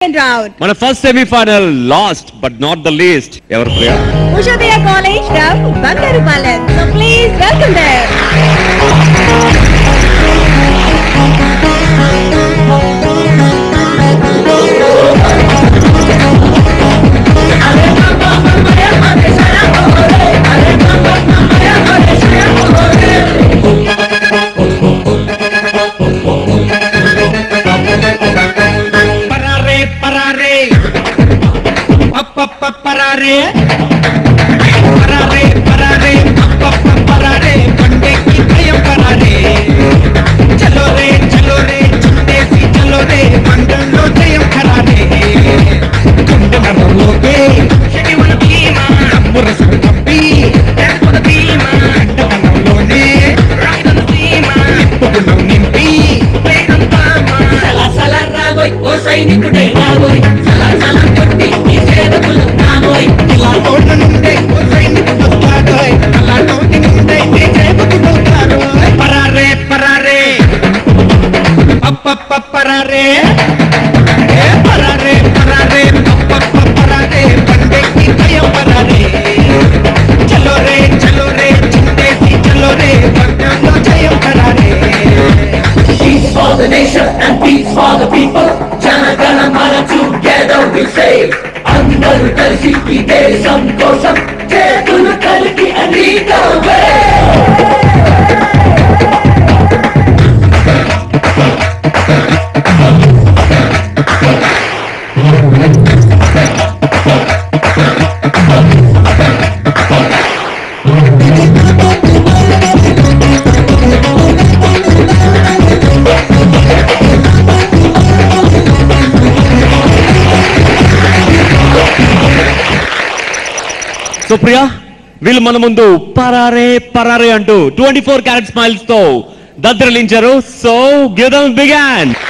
round. మన first semifinal last but not the least ఎవరు Priya Ushadaya College from Bangarupalan. So please welcome them. పరారే పరారే అప్పప్ప పరారే పరారే పరారే అప్పప్ప పరారే పండేకి భయం పరారే చలో రే చలో రే చుట్టేసి చలో రే మంగంలో జయం ఖరారే కుండనలోకే శనివన భీమా మురసు తప్పి ఎప్పుడు భీమా అండవనంలోనే రాయిదన సీమా నిప్పుకున్నాం నింపి వేగం తామా సల రాబోయ్ ఓ సైనికుడే రాబోయ్ సల సల కొట్టి ఈ సేవకులు రాబోయ్ ఇలా తోట నుండే ఓ సైనికుడు వస్తాడోయ్. అలా నోటి నుండే నీ సేవకుడు వస్తాడోయ్. పరారే పరారే అప్పప్ప పరారే ఏ పరారే పరారే అప్పప్ప పరారే పండేకి భయం పరారే చలో రే చలో రే చిందేసి చలో రే వర్గంలో జయం పరారే Peace for the nation and peace for the people జనగణ మన together we say అందరూ కలిసి ఈ దేశం కోసం చేతులు కలిపి అంగీకరమే సో ప్రియా వీళ్ళు మన ముందు పరారే పరారే అంటూ ట్వంటీ ఫోర్ క్యారెట్ స్మైల్స్ తో దద్దరిల్లించారు సో గివ్ దమ్ బిగాన్